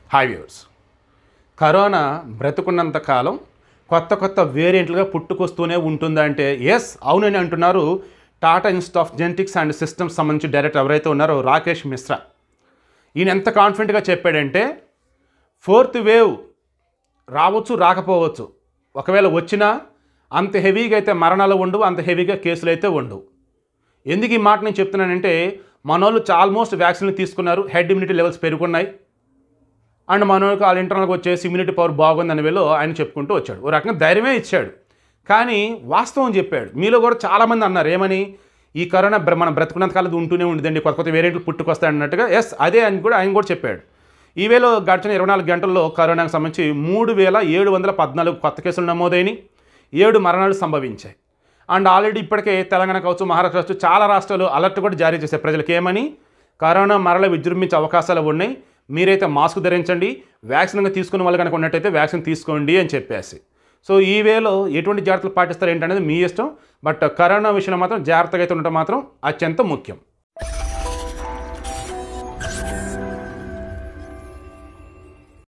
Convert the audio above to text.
hi viewers corona బ్రతుకున్నంత కాలం కొత్త కొత్త వేరియంట్లుగా పుట్టుకొస్తూనే ఉంటుందా అంటే ఎస్ అవునని అంటున్నారు Tata institute of genetics and systems సంబంధించి డైరెక్టర్ ఎవరైతే ఉన్నారో రాకేష్ మిశ్రా ఈయన ఎంత కాన్ఫిడెంట్గా చెప్పాడంటే ఫోర్త్ వేవ్ రావచ్చు రాకపోవచ్చు ఒకవేళ వచ్చినా అంత హెవీగా అయితే మరణాలు ఉండవు అంత హెవీగా కేసులు అయితే ఉండవు ఎందుకు ఈ మాట నేను చెప్తున్నానంటే మనోళ్ళు ఆల్మోస్ట్ వ్యాక్సిన్లు తీసుకున్నారు హెడ్ ఇమ్యూనిటీ లెవెల్స్ పెరుగున్నాయి అండ్ మనోళ్ళకి వాళ్ళ ఇంటర్నల్గా వచ్చేసి ఇమ్యూనిటీ పవర్ బాగుందని వేలో ఆయన చెప్పుకుంటూ వచ్చాడు ఓ రకంగా ధైర్యమే ఇచ్చాడు కానీ వాస్తవం చెప్పాడు మీలో కూడా చాలామంది అన్నారు ఏమని ఈ కరోనా బ్ర- మనం బ్రతుకున్నంత కాలం ఇది ఉంటూనే ఉండదండి కొత్త కొత్త వేరియంట్లు పుట్టుకొస్తాయి అన్నట్టుగా ఎస్ అదే అని కూడా ఆయన కూడా చెప్పాడు ఈ వేలో గడిచిన ఇరవై నాలుగు గంటల్లో కరోనాకు సంబంధించి మూడు వేల ఏడు వందల పద్నాలుగు కొత్త కేసులు నమోదైనవి ఏడు మరణాలు సంభవించాయి అండ్ ఆల్రెడీ ఇప్పటికే తెలంగాణ కావచ్చు మహారాష్ట్ర కావచ్చు చాలా రాష్ట్రాలు అలర్ట్ కూడా జారీ చేశాయి ప్రజలకు ఏమని కరోనా మరల విజృంభించే అవకాశాలు ఉన్నాయి మీరైతే మాస్క్ ధరించండి వ్యాక్సిన్ కనుక తీసుకున్న వాళ్ళు కనుక ఉన్నట్టయితే వ్యాక్సిన్ తీసుకోండి అని చెప్పేసి సో ఈ వేలో ఎటువంటి జాగ్రత్తలు పాటిస్తారు ఏంటనేది మీ ఇష్టం బట్ కరోనా విషయంలో మాత్రం జాగ్రత్తగా అయితే ఉండటం మాత్రం అత్యంత ముఖ్యం